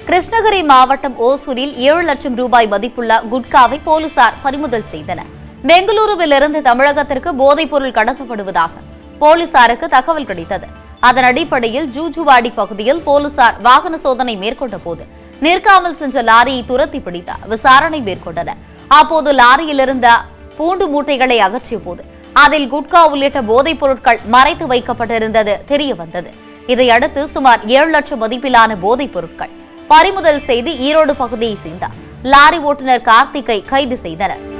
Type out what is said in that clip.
கிருஷ்ணகிரி மாவட்டம் ஓசூரில் ஏழு லட்சம் ரூபாய் மதிப்புள்ள குட்காவை போலீசார் பறிமுதல் செய்தனர் பெங்களூருவிலிருந்து தமிழகத்திற்கு போதைப் பொருள் கடத்தப்படுவதாக போலீசாருக்கு தகவல் கிடைத்தது அதன் அடிப்படையில் ஜூஜுவாடி பகுதியில் போலீசார் வாகன சோதனை மேற்கொண்ட போது நிற்காமல் சென்ற லாரியை துரத்தி பிடித்து விசாரணை மேற்கொண்டனர் அப்போது லாரியில் இருந்த பூண்டு மூட்டைகளை அகற்றிய போது அதில் குட்கா உள்ளிட்ட போதைப் பொருட்கள் மறைத்து வைக்கப்பட்டிருந்தது தெரிய வந்தது இதையடுத்து சுமார் ஏழு லட்சம் மதிப்பிலான போதைப் பொருட்கள் பறிமுதல் செய்து ஈரோடு பகுதியை சேர்ந்த லாரி ஓட்டுநர் கார்த்திக்கை கைது செய்தனர்